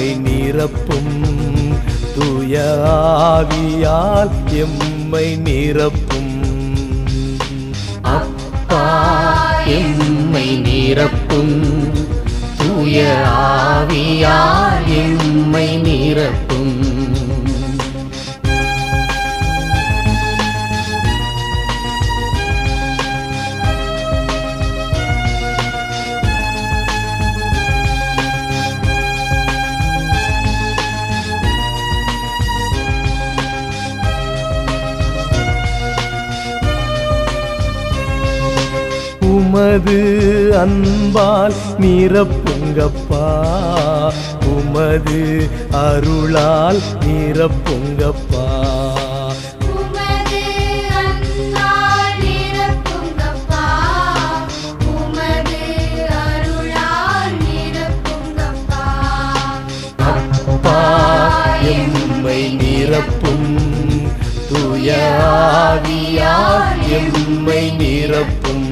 எம்மை நிரப்பும் தூய ஆவியால் எம்மை நிரப்பும் அப்பா எம்மை நிரப்பும் தூய ஆவியால் எம்மை நிரப்பும் உமது அன்பால் நிரப்புங்கப்பா உமது அருளால் நிரப்புங்கப்பா உமது அன்பால் நிரப்புங்கப்பா உமது அருளால் நிரப்புங்கப்பா அப்பா எம்மை நிரப்பும் தூய ஆவியால் எம்மை நிரப்பும்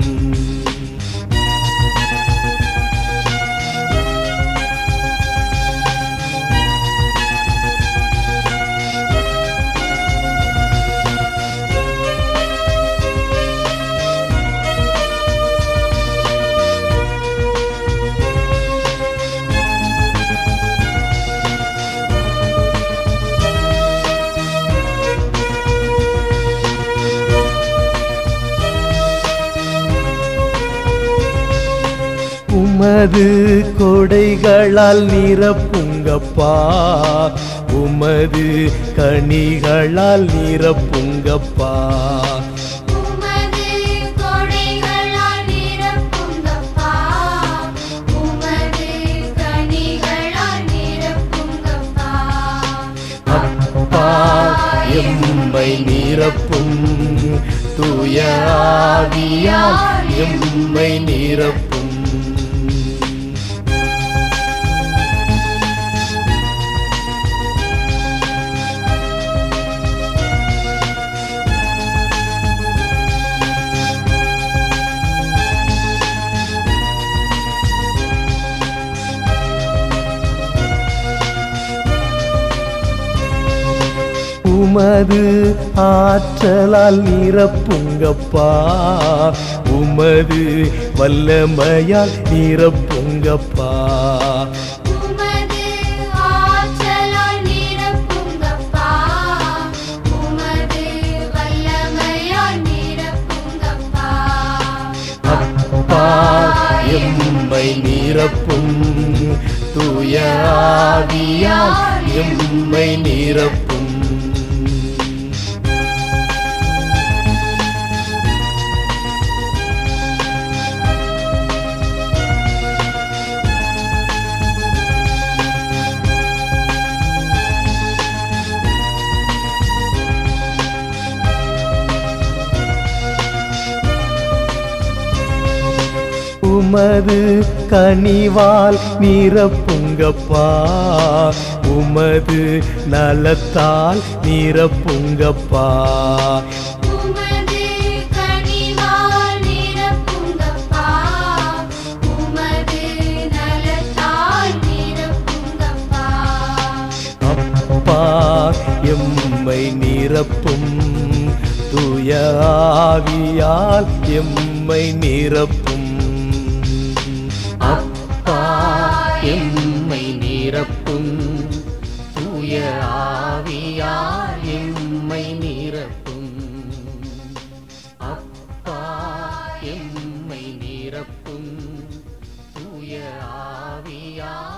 உமது கொடைகளால் நிரப்புங்கப்பா உமது கனிகளால் நிரப்புங்கப்பா உமது கொடைகளால் நிரப்புங்கப்பா உமது கனிகளால் நிரப்புங்கப்பா அப்பா எம்மை நிரப்பும் தூய ஆவியால் எம்மை நிரப்பும் உமது ஆற்றலால் நிரப்புங்கப்பா உமது வல்லமையால் நிரப்புங்கப்பா உமது ஆற்றலால் நிரப்புங்கப்பா உமது வல்லமையால் நிரப்புங்கப்பா அப்பா எம்மை நிரப்பும் தூய ஆவியால் எம்மை நிரப்பும் உமது கனிவால் நிரப்புங்கப்பா உமது நலத்தால் நிரப்புங்கப்பா உமது கனிவால் நிரப்புங்கப்பா உமது நலத்தால் நிரப்புங்கப்பா அப்பா எம்மை நிரப்பும் தூய ஆவியால் எம்மை நிரப்பும் அப்பா எம்மை நிரப்பும் தூய ஆவியால் எம்மை நிரப்பும் அப்பா எம்மை நிரப்பும் தூய ஆவியால்